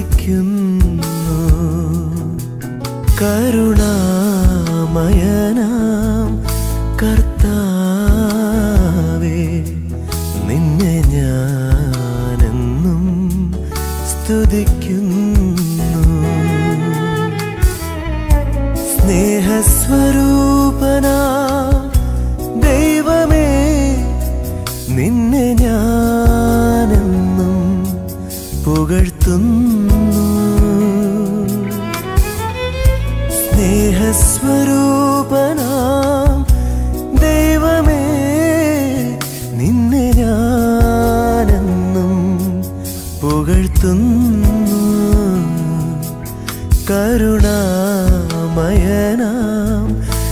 സ്തുതിക്കുന്നു കരുണാമയനാം കർത്താവേ നിന്നെ ഞാനെന്നും സ്തുതിക്കുന്നു സ്നേഹസ്വരൂപനാ ദൈവമേ നിന്നെ ഞാനെന്നും പുകഴ്ത്തുന്നു സ്നേഹസ്വരൂപനാ ദൈവമേ നിന്നെ ഞാനെന്നും പുകഴ്ത്തുന്നു കരുണാമയനാം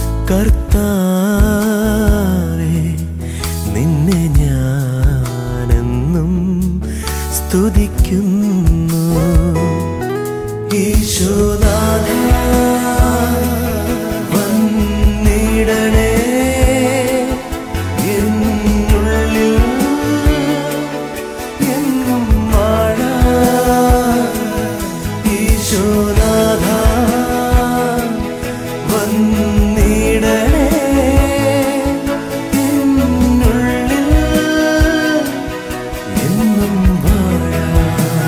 കർത്താവേ നിന്നെ ഞാനെന്നും സ്തുതിക്കുന്നു ഈശോനാഥ വന്നിടണേ എന്നുള്ളിൽ എന്നും വാഴാൻ ഈശോനാഥ വന്നിടണേ എന്നുള്ളിൽ എന്നും വാഴാൻ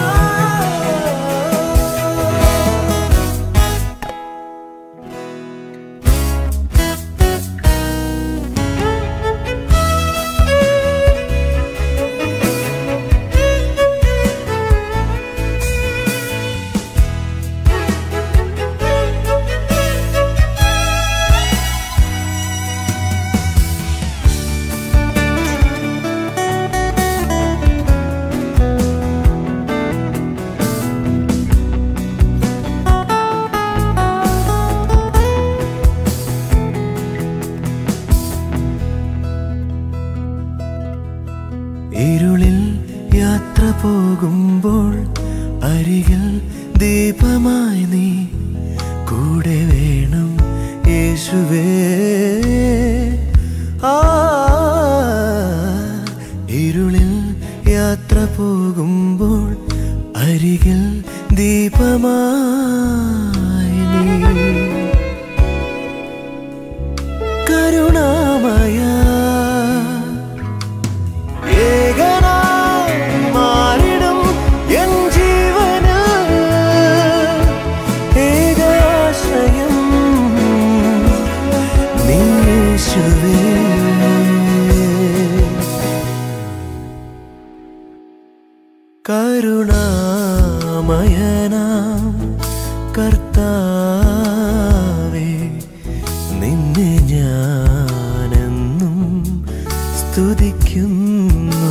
ഇരുളിൽ യാത്ര പോകുമ്പോൾ അരികിൽ ദീപമായി നീ കൂടെ വേണം യേശുവേ ആ ഇരുളിൽ യാത്ര പോകുമ്പോൾ അരികിൽ ദീപമായി നീ കരുണാമയ ഏകനായി മാറിടും എൻ ജീവന് ഏകാശ്രയം നീ യേശുവേ കരുണാമയനാം കർത്താവേ നിന്നെ ഞാനെന്നും സ്തുതിക്കുന്നു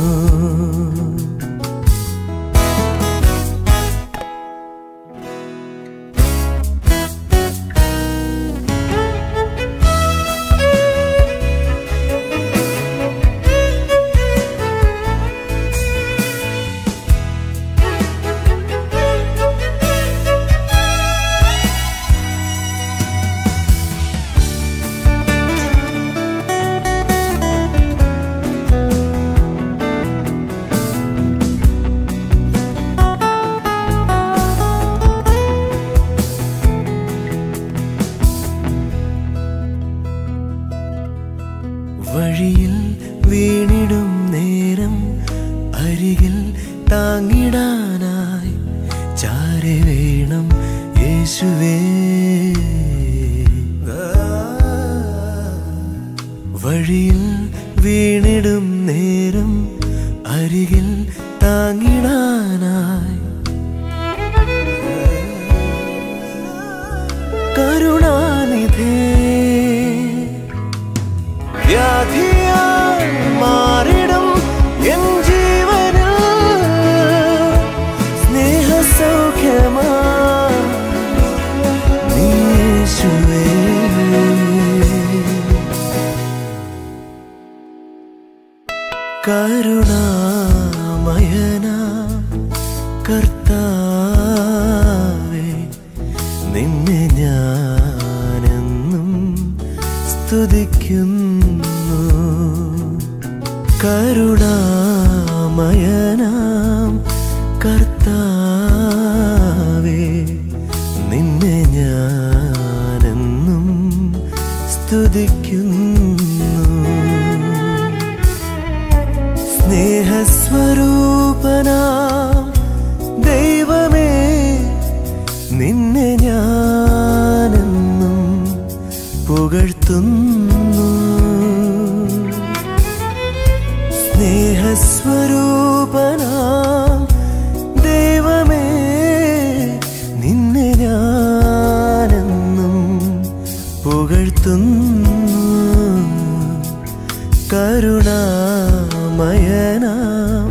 വഴിയിൽ വീണിടും നേരം അരികിൽ താങ്ങിടാനായി ചാരെ വേണം യേശുവേ വഴിയിൽ വീണിടും നേരം അരികിൽ താങ്ങിടാനായി കരുണാനിധേ വ്യാധിയാൽ മാറിടും എൻ ജീവന് സ്നേഹസൗഖ്യമാ നീ യേശുവേ കരുണാമയന കർത്താവേ നിന്നെ ഞാനെന്നും സ്തുതിക്കുന്നു കരുണാമയനാം കർത്താവേ സ്തുതിക്കുന്നു സ്നേഹസ്വരൂപനാം ദൈവമേ നിന്നെ ഞാനെന്നും പുകഴ്ത്തുന്നു സ്നേഹസ്വരൂപനാം ദൈവമേ നിന്നെ ഞാനെന്നും പുകഴ്ത്തുന്നു കരുണാമയനാം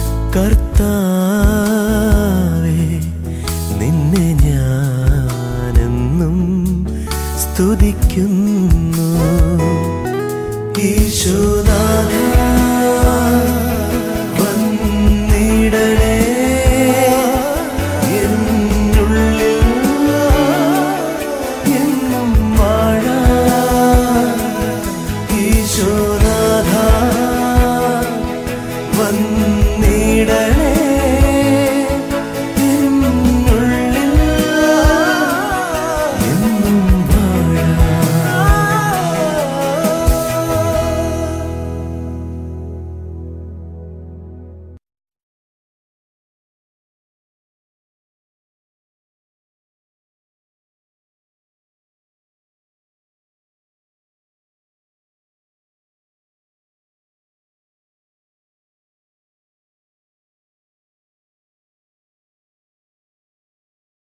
കർത്താവേ നിന്നെ ഞാനെന്നും സ്തുതിക്കുന്നു ഈശോനാഥ